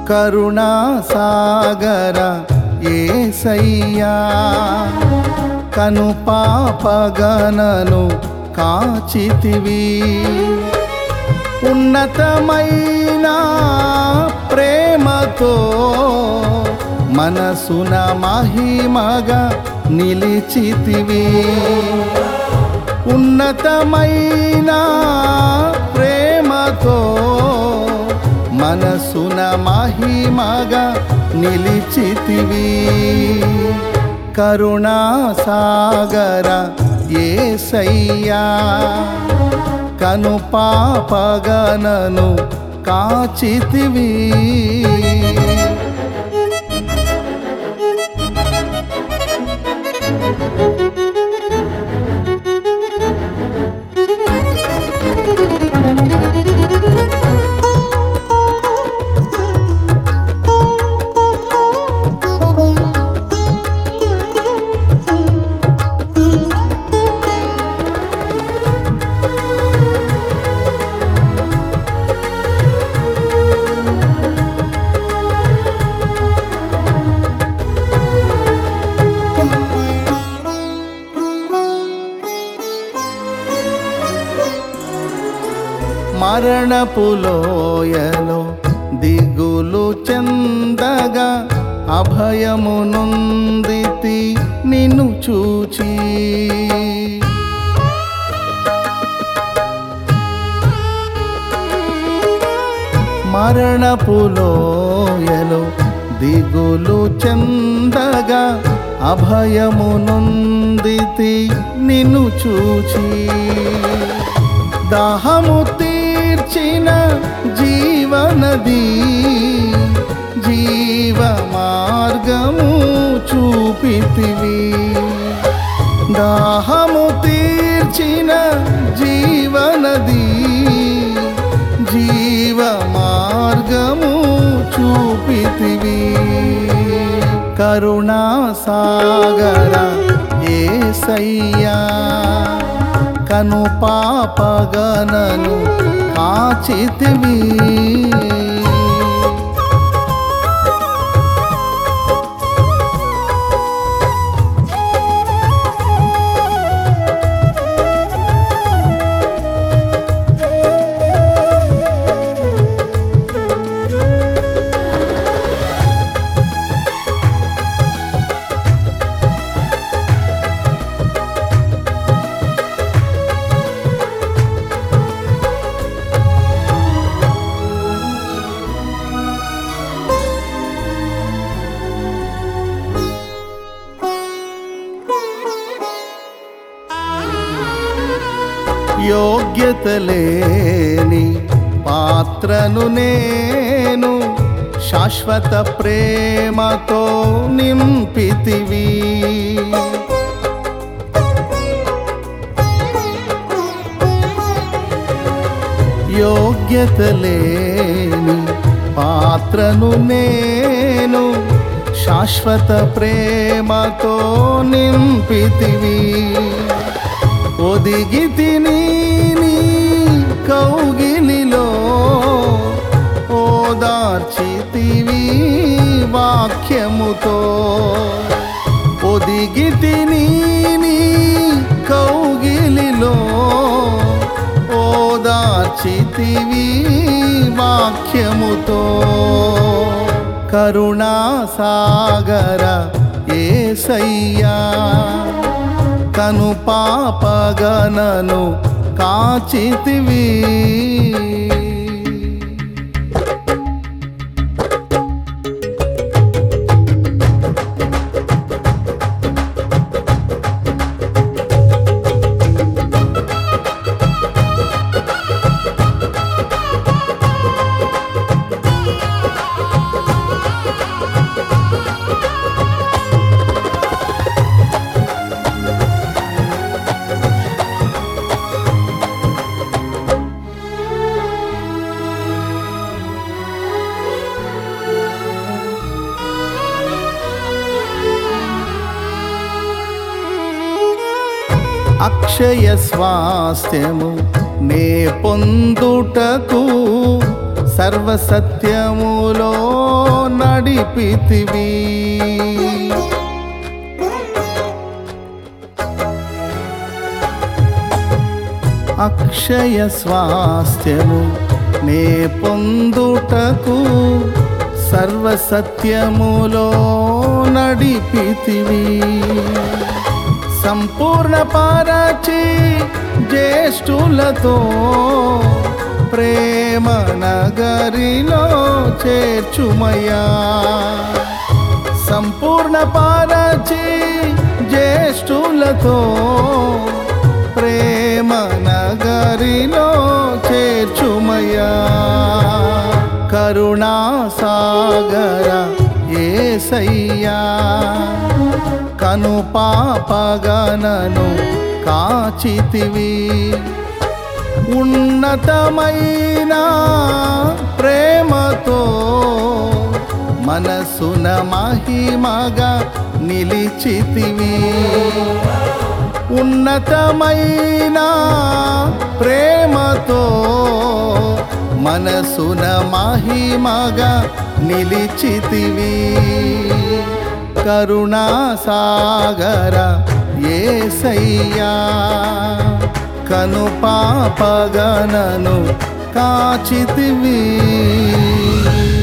కరుణా సాగర ఏసయ్యా కను పాపగనను కాచితివి ఉన్నతమైన ప్రేమతో మనసున మహిమగా నిలిచితివి ఉన్నతమైన ప్రేమతో మనసున మహిమగా నిలిచితివి కరుణా సాగర ఏసయ్యా కను పాపగనను కాచితివి మరణపులోయలో దిగులు చెందగా అభయము నొందితి నిన్ను చూచి మరణపులోయలో దిగులు చెందగా అభయము నొందితి నిన్ను చూచి దాహము తీర్చిన జీవనది జీవ మార్గము చూపితివి దాహము తీర్చిన జీవనది జీవ మార్గము చూపితివి కరుణా సాగర ఏసయ్యా కను పాపగనను కాచితివి యోగ్యత లేని పాత్రను నేను శాశ్వత ప్రేమతో నింపితివి యోగ్యత లేని పాత్రను నేను శాశ్వత ప్రేమతో నింపితివి ఒదిగి తిని నీ కౌగిలిలో ఓదార్చితివి వాక్యముతో ఒదిగి తిని నీ కౌగిలిలో ఓదార్చితివి వాక్యముతో కరుణా సాగర ఏసయ్యా కను పాపగనను కాచితివి అక్షయ స్వాస్థ్యము నే పొందుటకు సర్వసత్యములో నడిపితివి అక్షయ స్వాస్థ్యము నే పొందుటకు సర్వసత్యములో నడిపితివి సంపూర్ణ పరచి జ్యేష్ఠులతో ప్రేమ నగరిలో చేర్చుమయ్యా సంపూర్ణ పరచి జ్యేష్ఠులతో ప్రేమ నగరిలో చేర్చుమయ్యా కరుణా సాగర ఏసయ్యా కను పాపగనను కాచితివి ఉన్నతమైన ప్రేమతో మనసున మహిమగా నిలిచితివి ఉన్నతమైన ప్రేమతో మనసున మహిమగా నిలిచితివి కరుణా సాగర ఏసయ్యా కను పాపగనను కాచితివి